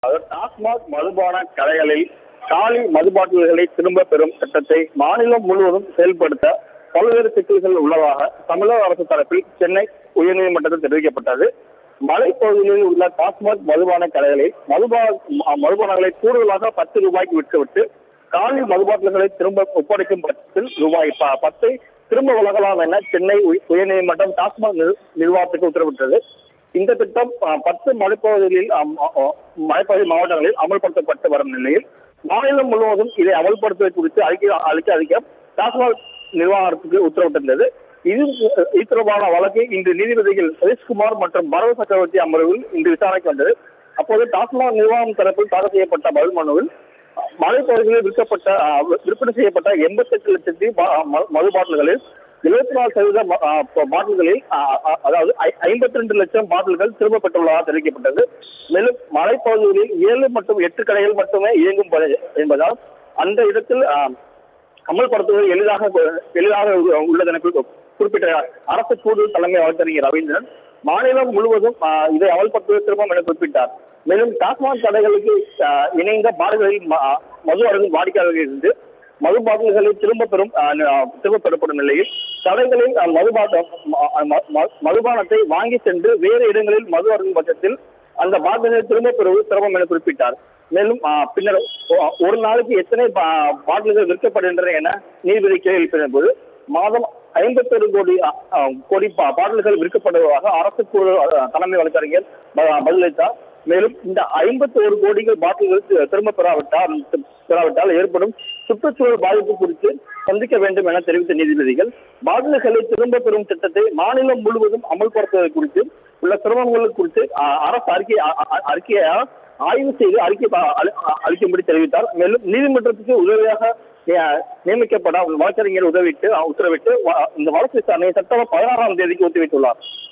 டாஸ்மாக் மதுபான கடைகளில் காலி மதுபாட்டில்களை திரும்ப பெறும் திட்டத்தை மாநிலம் முழுவதும் செயல்படுத்த பல்வேறு சிக்கல்கள் உள்ளதாக தமிழக அரசு தரப்பில் சென்னை உயர்நீதிமன்றத்தில் தெரிவிக்கப்பட்டது மலைப்பகுதிகளில் உள்ள டாஸ்மாக் மதுபான கடைகளில் மதுபா ம- மதுபானங்களை கூடுதலாக பத்து ரூபாய்க்கு விற்றுவிட்டு காலி மதுபாட்டில்களை திரும்ப ஒப்படைக்கும் பட்சத்தில் ரூபாய் ப- பத்தை திரும்ப வழங்கலாம் என சென்னை உய- உயர்நீதிமன்றம் டாஸ்மாக் நிர்- நிர்வாகத்துக்கு உத்தரவிட்டது இந்த திட்டம் அஹ், பத்து மலைப்பகுதிகளில் அம், அ, அ, மலைப்பகுதி மாவட்டங்களில் அமல்படுத்தப்பட்டு வரும் நிலையில் மாநிலம் முழுவதும் இதை அமல்படுத்துவது குறித்து அறிக்கை அளிக்க அளிக்க டாஸ்மாக் நிர்வாகத்துக்கு உத்தரவிட்டிருந்தது இது இது தொடர்பான வழக்கு இன்று நீதிபதிகள் சதீஷ்குமார் மற்றும் பரவ சக்கரவர்த்தி அமர்வில் இன்று விசாரணைக்கு வந்தது அப்போது டாஸ்மாக் நிர்வாகம் தரப்பில் தாக்கல் செய்யப்பட்ட பதில் மனுவில் மலைப்பகுதிகளில் விற்கப்பட்ட அஹ், விற்பனை செய்யப்பட்ட எண்பத்தெட்டு லட்சத்தி பா- ம- மது பாட்டில்களில் எழுபத்தி நாலு சதவீத ம- அஹ், ப- பாட்டில்களில் அஹ், அஹ், அதாவது ஐம்பத்தி ரெண்டு லட்சம் பாட்டில்கள் திரும்ப பெற்றுள்ளதாக தெரிவிக்கப்பட்டது மேலும் மலைப்பகுதிகளில் ஏழு மற்றும் எட்டு கடைகள் மட்டுமே இயங்கும் ப- என்பதால் அந்த இடத்தில் அஹ், அமல்படுத்துவது எளிதாக எளிதாக உள்ளது என குறி- குறிப்பிட்ட அரசு கூடுதல் தலைமை வழக்கறிஞர் ரவீந்திரன் மாநிலம் முழுவதும் ஆஹ், இதை அமல்படுத்துவது திரும்பம் என குறிப்பிட்டார் மேலும் டாஸ்மாக் கடைகளுக்கு ஆஹ், இணைந்த பாடுகளில் ம- மது அருந்தும் வாடிக்கையாளர்கள் இருந்து மது பாட்டில்களை திரும்ப பெறும் ஆஹ், ந- திரும்ப பெறப்படும் நிலையில் கடைகளில் ஆஹ், மது பாட்ட- ம- ம- ம- மதுபானத்தை வாங்கி சென்று வேறு இடங்களில் மது அருந்தும் பட்சத்தில் அந்த பாட்டில்களை திரும்ப பெறுவது சிரமம் என குறிப்பிட்டார் மேலும் ஆஹ், பின்னர் ஒ- ஒரு நாளைக்கு எத்தனை பா- பாட்டில்கள் விற்கப்படுகின்றன என நீதிபதி கேள்வி எழுப்பின போது மாதம் ஐம்பத்தொரு கோடி அஹ், அஹ், கோடி பா- பாட்டில்கள் விற்கப்படுவதாக அரசு கூடுதல் அஹ், தலைமை வழக்கறிஞர் ப- பதிலளித்தார் மேலும் இந்த ஐம்பத்தி ஒரு கோடிகள் பாட்டில்கள் தி- திரும்ப பெறாவிட்டால் பெறாவிட்டால் ஏற்படும் சுற்றுச்சூழல் பாதிப்பு குறித்து சந்திக்க வேண்டும் என தெரிவித்த நீதிபதிகள் பாட்டில்களை திரும்ப பெறும் திட்டத்தை மாநிலம் முழுவதும் அமல்படுத்துவது குறித்து உள்ள சிரமங்கள் குறித்து அஹ், அரசு அறிக்கை அ- அ- அறிக்கையை ஆய்வு செய்து அறிக்கை ப- அளி- அ- அளிக்கும்படி தெரிவித்தார் மேலும் நீதிமன்றத்துக்கு உதவியாக அஹ், நியமிக்கப்பட வழக்கறிஞர் உதவிட்டு அஹ், உத்தரவிட்டு வ- இந்த வழக்கு விசாரணையை செப்டம்பர் பதினாறாம் தேதிக்கு ஒத்திவைத்துள்ளார்